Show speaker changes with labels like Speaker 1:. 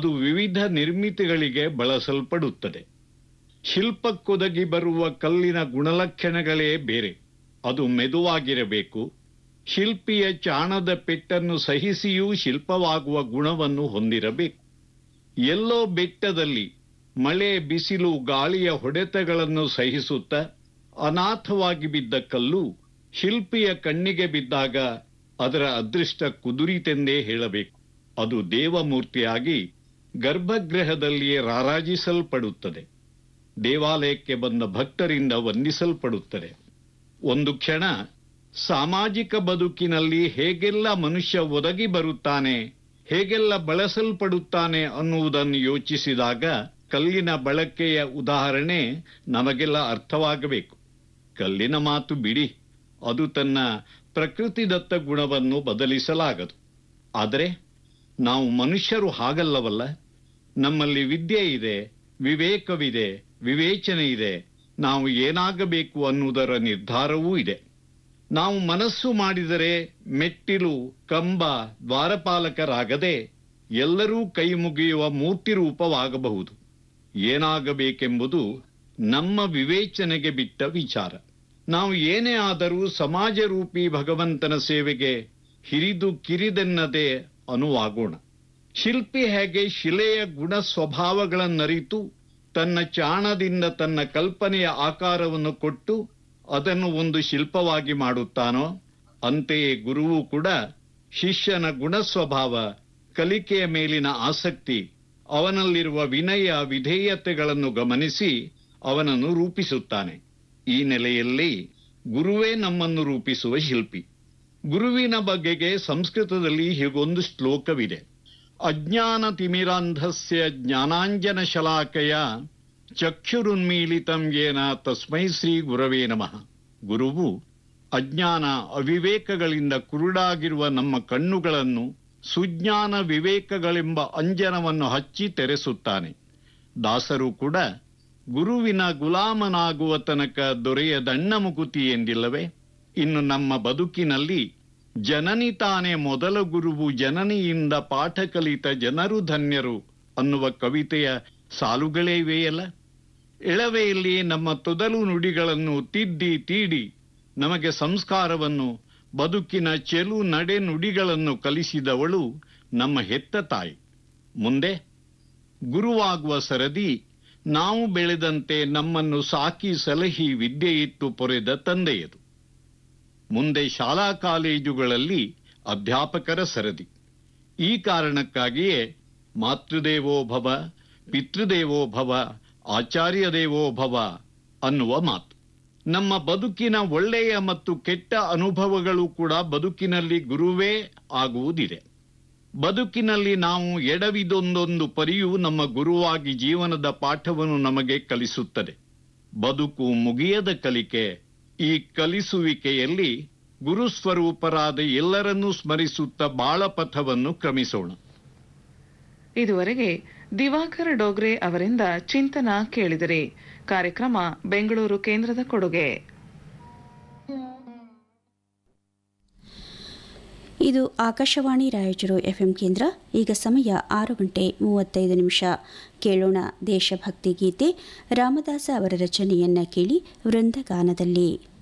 Speaker 1: ಅದು ವಿವಿಧ ನಿರ್ಮಿತಿಗಳಿಗೆ ಬಳಸಲ್ಪಡುತ್ತದೆ ಶಿಲ್ಪಕ್ಕೊದಗಿ ಬರುವ ಕಲ್ಲಿನ ಗುಣಲಕ್ಷಣಗಳೇ ಬೇರೆ ಅದು ಮೆದುವಾಗಿರಬೇಕು ಶಿಲ್ಪಿಯ ಚಾಣದ ಪೆಟ್ಟನ್ನು ಸಹಿಸಿಯೂ ಶಿಲ್ಪವಾಗುವ ಗುಣವನ್ನು ಹೊಂದಿರಬೇಕು ಎಲ್ಲೋ ಬೆಟ್ಟದಲ್ಲಿ ಮಳೆ ಬಿಸಿಲು ಗಾಳಿಯ ಹೊಡೆತಗಳನ್ನು ಸಹಿಸುತ್ತ ಅನಾಥವಾಗಿ ಬಿದ್ದ ಕಲ್ಲು ಶಿಲ್ಪಿಯ ಕಣ್ಣಿಗೆ ಬಿದ್ದಾಗ ಅದರ ಅದೃಷ್ಟ ಕುದುರಿತೆಂದೇ ಹೇಳಬೇಕು ಅದು ದೇವಮೂರ್ತಿಯಾಗಿ ಗರ್ಭಗೃಹದಲ್ಲಿಯೇ ರಾರಾಜಿಸಲ್ಪಡುತ್ತದೆ ದೇವಾಲಯಕ್ಕೆ ಬಂದ ಭಕ್ತರಿಂದ ವಂದಿಸಲ್ಪಡುತ್ತದೆ ಒಂದು ಕ್ಷಣ ಸಾಮಾಜಿಕ ಬದುಕಿನಲ್ಲಿ ಹೇಗೆಲ್ಲ ಮನುಷ್ಯ ಒದಗಿ ಬರುತ್ತಾನೆ ಹೇಗೆಲ್ಲ ಬಳಸಲ್ಪಡುತ್ತಾನೆ ಅನ್ನುವುದನ್ನು ಯೋಚಿಸಿದಾಗ ಕಲ್ಲಿನ ಬಳಕೆಯ ಉದಾಹರಣೆ ನಮಗೆಲ್ಲ ಅರ್ಥವಾಗಬೇಕು ಕಲ್ಲಿನ ಮಾತು ಬಿಡಿ ಅದು ತನ್ನ ಪ್ರಕೃತಿದತ್ತ ಗುಣವನ್ನು ಬದಲಿಸಲಾಗದು ಆದರೆ ನಾವು ಮನುಷ್ಯರು ಹಾಗಲ್ಲವಲ್ಲ ನಮ್ಮಲ್ಲಿ ವಿದ್ಯೆ ಇದೆ ವಿವೇಕವಿದೆ ವಿವೇಚನೆ ಇದೆ ನಾವು ಏನಾಗಬೇಕು ಅನ್ನುವುದರ ನಿರ್ಧಾರವೂ ಇದೆ ನಾವು ಮನಸ್ಸು ಮಾಡಿದರೆ ಮೆಟ್ಟಿಲು ಕಂಬ ದ್ವಾರಪಾಲಕರಾಗದೆ ಎಲ್ಲರೂ ಕೈ ಮುಗಿಯುವ ಮೂರ್ತಿ ರೂಪವಾಗಬಹುದು ಏನಾಗಬೇಕೆಂಬುದು ನಮ್ಮ ವಿವೇಚನೆಗೆ ಬಿಟ್ಟ ವಿಚಾರ ನಾವು ಏನೇ ಆದರೂ ಸಮಾಜ ರೂಪಿ ಭಗವಂತನ ಸೇವೆಗೆ ಹಿರಿದು ಕಿರಿದೆನ್ನದೆ ಅನುವಾಗೋಣ ಶಿಲ್ಪಿ ಹೇಗೆ ಶಿಲೆಯ ಗುಣ ಸ್ವಭಾವಗಳನ್ನರಿತು ತನ್ನ ಚಾಣದಿಂದ ತನ್ನ ಕಲ್ಪನೆಯ ಆಕಾರವನ್ನು ಕೊಟ್ಟು ಅದನ್ನು ಒಂದು ಶಿಲ್ಪವಾಗಿ ಮಾಡುತ್ತಾನೋ ಅಂತೆಯೇ ಗುರುವು ಕೂಡ ಶಿಷ್ಯನ ಗುಣ ಸ್ವಭಾವ ಕಲಿಕೆಯ ಮೇಲಿನ ಆಸಕ್ತಿ ಅವನಲ್ಲಿರುವ ವಿನಯ ವಿಧೇಯತೆಗಳನ್ನು ಗಮನಿಸಿ ಅವನನ್ನು ರೂಪಿಸುತ್ತಾನೆ ಈ ನೆಲೆಯಲ್ಲಿ ಗುರುವೇ ನಮ್ಮನ್ನು ರೂಪಿಸುವ ಶಿಲ್ಪಿ ಗುರುವಿನ ಬಗೆಗೆ ಸಂಸ್ಕೃತದಲ್ಲಿ ಹೀಗೊಂದು ಶ್ಲೋಕವಿದೆ ಅಜ್ಞಾನ ತಿಮಿರಾಂಧಸ್ಯ ಜ್ಞಾನಾಂಜನ ಶಲಾಕೆಯ ಚಕ್ಷುರುನ್ಮೀಲಿತಂ ಯೇನ ತಸ್ಮೈ ಶ್ರೀ ಗುರವೇ ನಮಃ ಗುರುವು ಅಜ್ಞಾನ ಅವಿವೇಕಗಳಿಂದ ಕುರುಡಾಗಿರುವ ನಮ್ಮ ಕಣ್ಣುಗಳನ್ನು ಸುಜ್ಞಾನ ವಿವೇಕಗಳೆಂಬ ಅಂಜನವನ್ನು ಹಚ್ಚಿ ತೆರೆಸುತ್ತಾನೆ ದಾಸರು ಕೂಡ ಗುರುವಿನ ಗುಲಾಮನಾಗುವ ತನಕ ದೊರೆಯದಣ್ಣ ಮುಕುತಿ ಎಂದಿಲ್ಲವೇ ಇನ್ನು ನಮ್ಮ ಬದುಕಿನಲ್ಲಿ ಜನನಿ ತಾನೇ ಮೊದಲ ಗುರುವು ಜನನಿಯಿಂದ ಪಾಠ ಕಲಿತ ಜನರು ಧನ್ಯರು ಅನ್ನುವ ಕವಿತೆಯ ಸಾಲುಗಳೇ ಇವೆಯಲ್ಲ ಎಳವೆಯಲ್ಲಿ ನಮ್ಮ ತೊದಲು ನುಡಿಗಳನ್ನು ತಿದ್ದಿ ತೀಡಿ ನಮಗೆ ಸಂಸ್ಕಾರವನ್ನು ಬದುಕಿನ ಚೆಲು ನಡೆ ನುಡಿಗಳನ್ನು ಕಲಿಸಿದವಳು ನಮ್ಮ ಹೆತ್ತ ತಾಯಿ ಮುಂದೆ ಗುರುವಾಗುವ ಸರದಿ ನಾವು ಬೆಳೆದಂತೆ ನಮ್ಮನ್ನು ಸಾಕಿ ಸಲಹಿ ವಿದ್ಯೆಯಿತ್ತು ಪೊರೆದ ತಂದೆಯದು ಮುಂದೆ ಶಾಲಾ ಕಾಲೇಜುಗಳಲ್ಲಿ ಅಧ್ಯಾಪಕರ ಸರದಿ ಈ ಕಾರಣಕ್ಕಾಗಿಯೇ ಮಾತೃದೇವೋ ಭವ ಪಿತೃದೇವೋ ಭವ ಆಚಾರ್ಯ ದೇವೋ ಭವ ಅನ್ನುವ ಮಾತು ನಮ್ಮ ಬದುಕಿನ ಒಳ್ಳೆಯ ಮತ್ತು ಕೆಟ್ಟ ಅನುಭವಗಳು ಕೂಡ ಬದುಕಿನಲ್ಲಿ ಗುರುವೇ ಆಗುವುದಿದೆ ಬದುಕಿನಲ್ಲಿ ನಾವು ಎಡವಿದೊಂದೊಂದು ಪರಿಯು ನಮ್ಮ ಗುರುವಾಗಿ ಜೀವನದ ಪಾಠವನ್ನು ನಮಗೆ ಕಲಿಸುತ್ತದೆ ಬದುಕು ಮುಗಿಯದ ಕಲಿಕೆ ಈ ಕಲಿಸುವಿಕೆಯಲ್ಲಿ ಗುರುಸ್ವರೂಪರಾದ ಎಲ್ಲರನ್ನೂ ಸ್ಮರಿಸುತ್ತ ಬಾಳಪಥವನ್ನು ಕ್ರಮಿಸೋಣ
Speaker 2: ಇದುವರೆಗೆ ದಿವಾಕರ್ ಡೋಗ್ರೆ ಅವರಿಂದ ಚಿಂತನ ಕೇಳಿದರೆ ಕಾರ್ಯಕ್ರಮ ಬೆಂಗಳೂರು ಕೇಂದ್ರದ ಕೊಡುಗೆ
Speaker 3: ಇದು ಆಕಾಶವಾಣಿ ರಾಯಚೂರು ಎಫ್ಎಂ ಕೇಂದ್ರ ಈಗ ಸಮಯ ಆರು ಗಂಟೆ ಮೂವತ್ತೈದು ನಿಮಿಷ ಕೇಳೋಣ ದೇಶಭಕ್ತಿ ಗೀತೆ ರಾಮದಾಸ ಅವರ ರಚನೆಯನ್ನ ಕೇಳಿ ವೃಂದಗಾನದಲ್ಲಿ